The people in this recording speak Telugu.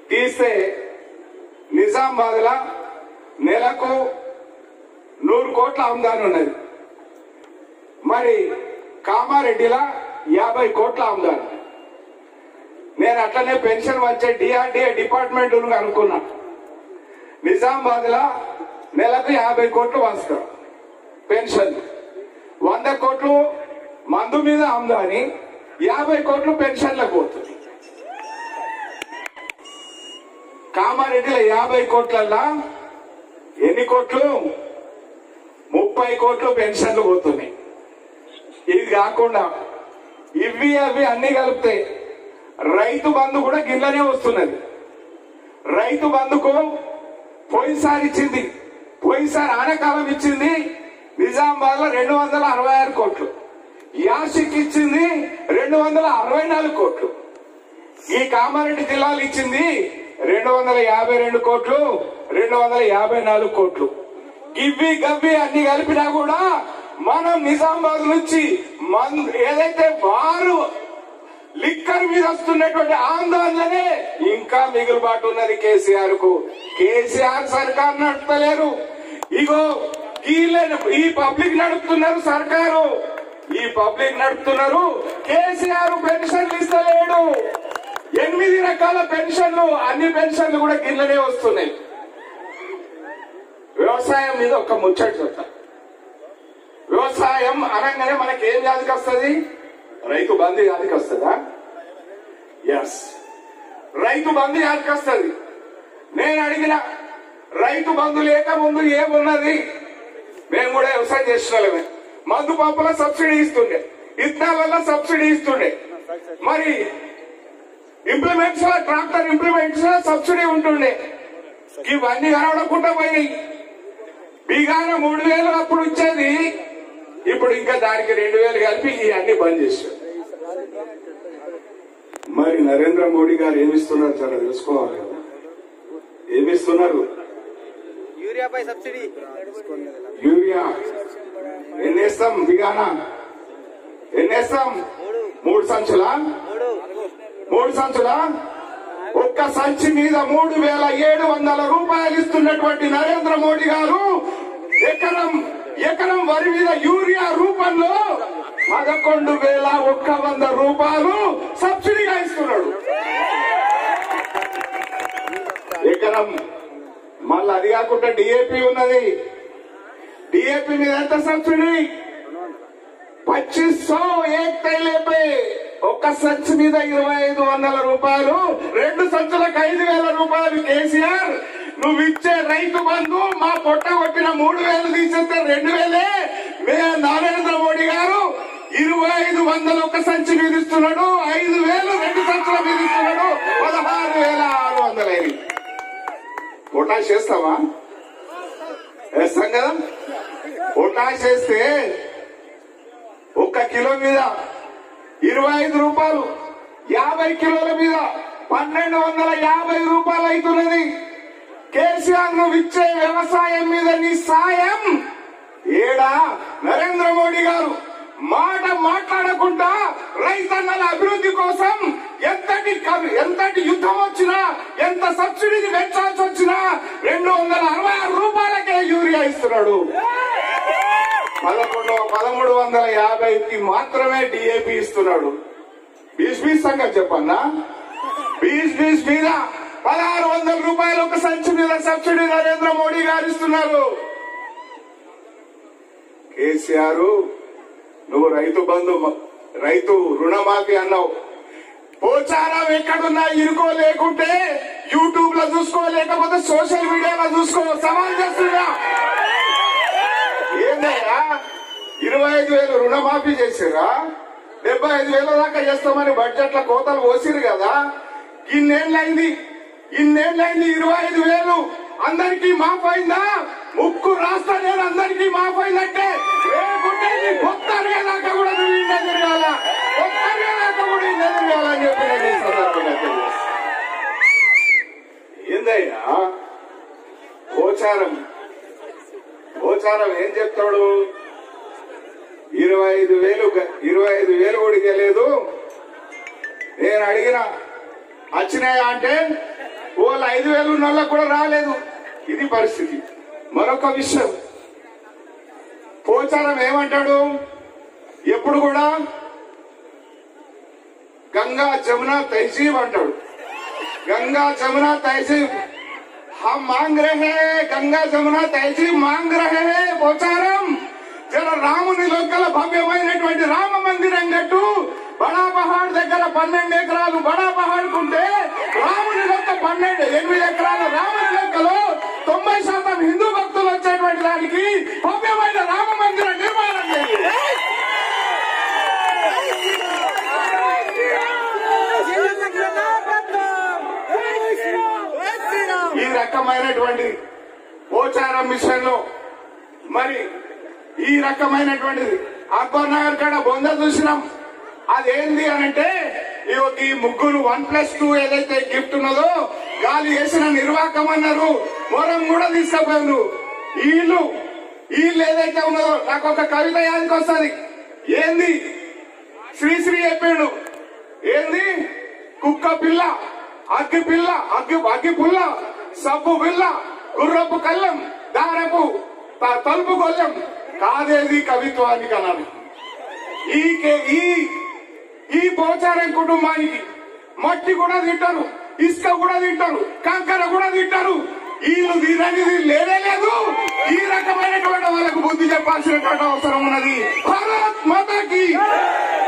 తీస్తే నిజామాబాద్ లా నెలకు నూరు కోట్ల ఆమ్దాని ఉన్నది మరి కామారెడ్డిలా యాభై కోట్ల ఆమ్దాని నేను అట్లనే పెన్షన్ వచ్చే డిఆర్డిఏ డిపార్ట్మెంట్ అనుకున్నా నిజామాబాద్ లా నెలకు యాభై కోట్లు వస్తాం పెన్షన్ వంద కోట్లు మందు మీద ఆమ్దాని యాభై కోట్లు పెన్షన్లకు పోతుంది కామారెడ్డిలో యాభై కోట్లల్లా ఎన్ని కోట్లు ముప్పై కోట్లు పెన్షన్లు పోతున్నాయి ఇది కాకుండా ఇవి అవి అన్ని కలిపితే రైతు బంధు కూడా గిన్నెనే వస్తున్నది రైతు బంధుకు పోయినసారి ఇచ్చింది పోయినసారి ఆనకాలం ఇచ్చింది నిజామాబాద్ లో రెండు వందల అరవై ఆరు కోట్లు యాసిక్ ఇచ్చింది రెండు వందల అరవై నాలుగు కోట్లు ఈ కామారెడ్డి జిల్లాలు ఇచ్చింది రెండు వందల యాభై రెండు కోట్లు రెండు వందల యాభై నాలుగు కోట్లు ఇవి గవ్వి అన్ని కలిపినా కూడా మనం నిజామాబాద్ నుంచి మన్ ఏదైతే వారు లిక్కర్ మీద వస్తున్నటువంటి ఆందోళననే ఇంకా మిగులుబాటు ఉన్నది కేసీఆర్ కు కేసీఆర్ సర్కార్ నడుపుతలేరు ఇగో వీళ్ళని ఈ పబ్లిక్ నడుపుతున్నారు సర్కారు ఈ పబ్లిక్ నడుపుతున్నారు కేసీఆర్ పెన్షన్లు ఇస్తలేడు ఎనిమిది రకాల పెన్షన్లు అన్ని పెన్షన్లు కూడా గిన్నెనే వస్తున్నాయి వ్యవసాయం మీద ఒక ముచ్చట చెప్తా వ్యవసాయం అనగానే మనకి ఏం జాతికి వస్తుంది రైతు బంధు జాతికి వస్తుందా ఎస్ రైతు బంధు జాతికి వస్తుంది నేను అడిగిన రైతు బంధు లేక ముందు ఏమున్నది మేము కూడా వ్యవసాయం చేసిన వాళ్ళమే మందు పంపుల సబ్సిడీ ఇస్తుండే ఇత్తనాలలో సబ్సిడీ ఇస్తుండే మరి ఇంప్లిమెంట్స్ లో ట్రాక్టర్ ఇంప్లిమెంట్స్ లో సబ్సిడీ ఉంటుండే ఇవన్నీ కనబడకుండా పోయినాయి బీగాన మూడు వేలు అప్పుడు ఇచ్చేది ఇప్పుడు ఇంకా దానికి రెండు వేలు కలిపి ఇవన్నీ బంద్ చేశారు మరి నరేంద్ర మోడీ గారు ఏమిస్తున్నారు చాలా తెలుసుకోవాలి కదా ఏమిస్తున్నారు యూరియాపై సబ్సిడీ యూరియా ఎన్నేస్తాం బిగానా ఎన్నేస్తాం మూడు సంచులా మూడు మూడు సంచులా ఒక్క సంచి మీద మూడు వేల ఏడు వందల రూపాయలు ఇస్తున్నటువంటి నరేంద్ర మోడీ గారు ఎకరం ఎకరం వరి మీద యూరియా రూపంలో పదకొండు వేల ఒక్క వంద రూపాయలు సబ్సిడీగా ఇస్తున్నాడు ఎకరం మళ్ళీ అది కాకుండా డిఏపి ఉన్నది డిఏపి మీద ఎంత సబ్సిడీ పచ్చిస్ సో ఏక్ తైలే పే ఒక్క సంచి మీద ఇరవై ఐదు వందల రూపాయలు రెండు సంచులకు ఐదు వేల రూపాయలు కేసీఆర్ నువ్వు ఇచ్చే రైతు బంధు మా పొట్ట కొట్టిన మూడు వేలు తీసేస్తే రెండు వేలే మే నరేంద్ర మోడీ గారు ఇరవై ఐదు వందలు ఒక సంచి మీద ఇస్తున్నాడు ఐదు వేలు రెండు సంచుల మీద ఇస్తున్నాడు పదహారు వేల ఆరు వందలైనవి పొటాష్ చేస్తావా వేస్తాం కదా పొటాష్ వేస్తే ఒక్క కిలో మీద ఇరవై ఐదు రూపాయలు యాభై కిలోల మీద పన్నెండు వందల యాభై రూపాయలు అవుతున్నది కేసీఆర్ నువ్వు ఇచ్చే వ్యవసాయం మీద నీ సాయం ఏడా నరేంద్ర మోడీ గారు మాట మాట్లాడకుండా రైతన్నల అభివృద్ధి కోసం ఎంతటి కవి- ఎంతటి యుద్ధం వచ్చినా ఎంత సబ్సిడీని పెంచాల్సి వచ్చినా రెండు వందల అరవై ఆరు రూపాయలకే యూరియా ఇస్తున్నాడు పదకొండు పదమూడు వందల యాభైకి మాత్రమే డిఏపి ఇస్తున్నాడు బీస్ బీస్ సంగతి చెప్పన్నా బీస్ బీస్ మీద పదహారు వందల రూపాయలు ఒక సంచి మీద సబ్సిడీ నరేంద్ర మోడీ గారు ఇస్తున్నారు కేసీఆర్ నువ్వు రైతు బంధు రైతు రుణమాఫీ అన్నావు పోచారం ఎక్కడున్నా ఇరుకో లేకుంటే యూట్యూబ్ లో చూసుకో లేకపోతే సోషల్ మీడియాలో చూసుకో సవాల్ చేస్తున్నా ఏందయ్యా ఇరవై ఐదు వేలు రుణమాఫీ చేసిరా డెబ్బై ఐదు వేల దాకా చేస్తామని బడ్జెట్ల కోతలు పోసిరు కదా ఇన్నేళ్ళైంది ఇన్నేళ్ళైంది ఇరవై ఐదు వేలు అందరికీ మాఫ్ అయిందా ముక్కు రాష్ట్ర నేను అందరికీ మాఫ్ అయిందంటే లేకుంటే నీ కొత్త దాకా కూడా నువ్వు ఇండియా తిరగాల కొత్త దాకా కూడా ఇండియా తిరగాలని చెప్పి నేను ఈ సందర్భంగా తెలియజేస్తున్నా. ఏందయ్యా గోచారం గోచారం ఏం చెప్తాడు ఇరవై ఐదు వేలు గ- ఇరవై ఐదు వేలు కూడా ఇవ్వలేదు నేను అడిగిన వచ్చినాయా అంటే వాళ్ళు ఐదు వేలు ఉన్న వాళ్ళకు కూడా రాలేదు ఇది పరిస్థితి మరొక విషయం పోచారం ఏమంటాడు ఎప్పుడు కూడా గంగా జమున తహజీబ్ అంటాడు గంగా జమున తహజీబ్ हम मांग रहे हैं గంగా జమున తహజీబ్ మాంగ్ రహే హే పోచారం జర రాముని లోకల భవ్యమైనటువంటి రామ మందిరం కట్టు బడా పహాడ్ దగ్గర పన్నెండు ఎకరాలు బడా పహాడ్ కుంటే రాముని లెక్క పన్నెండు ఎనిమిది ఎకరాల రాముని లెక్కలో తొంభై శాతం హిందూ భక్తులు వచ్చేటువంటి దానికి భవ్యమైన రామ మందిరం నిర్మాణం చేయండి ఈ రకమైనటువంటి పోచారం విషయంలో మరి ఈ రకమైనటువంటిది అక్బర్ నగర్ కాడ బొంద చూసినాం అదేంది అనంటే ఈ ఒక ఈ ముగ్గురు వన్ ప్లస్ టూ ఏదైతే గిఫ్ట్ ఉన్నదో గాలి వేసిన నిర్వాహకం అన్నారు మొరం కూడా తీసుకుపోయాను వీళ్ళు వీళ్ళు ఏదైతే ఉన్నదో నాకు ఒక కవిత యాదికి వస్తుంది ఏంది శ్రీశ్రీ చెప్పాడు ఏంది కుక్క పిల్ల అగ్గి పిల్ల అగ్గి అగ్గి పుల్ల సబ్బు పిల్ల గుర్రపు కళ్ళం దారపు త- తలుపు కొల్లం కాదేది కవిత్వానికి అన్నారు ఈ కే- ఈ ఈ పోచారం కుటుంబానికి మట్టి కూడా తింటారు ఇసుక కూడా తింటారు కంకర కూడా తింటారు వీళ్ళు తిననిది లేనే లేదు ఈ రకమైనటువంటి వాళ్ళకు బుద్ధి చెప్పాల్సినటువంటి అవసరం ఉన్నది భారత్ మాతాకి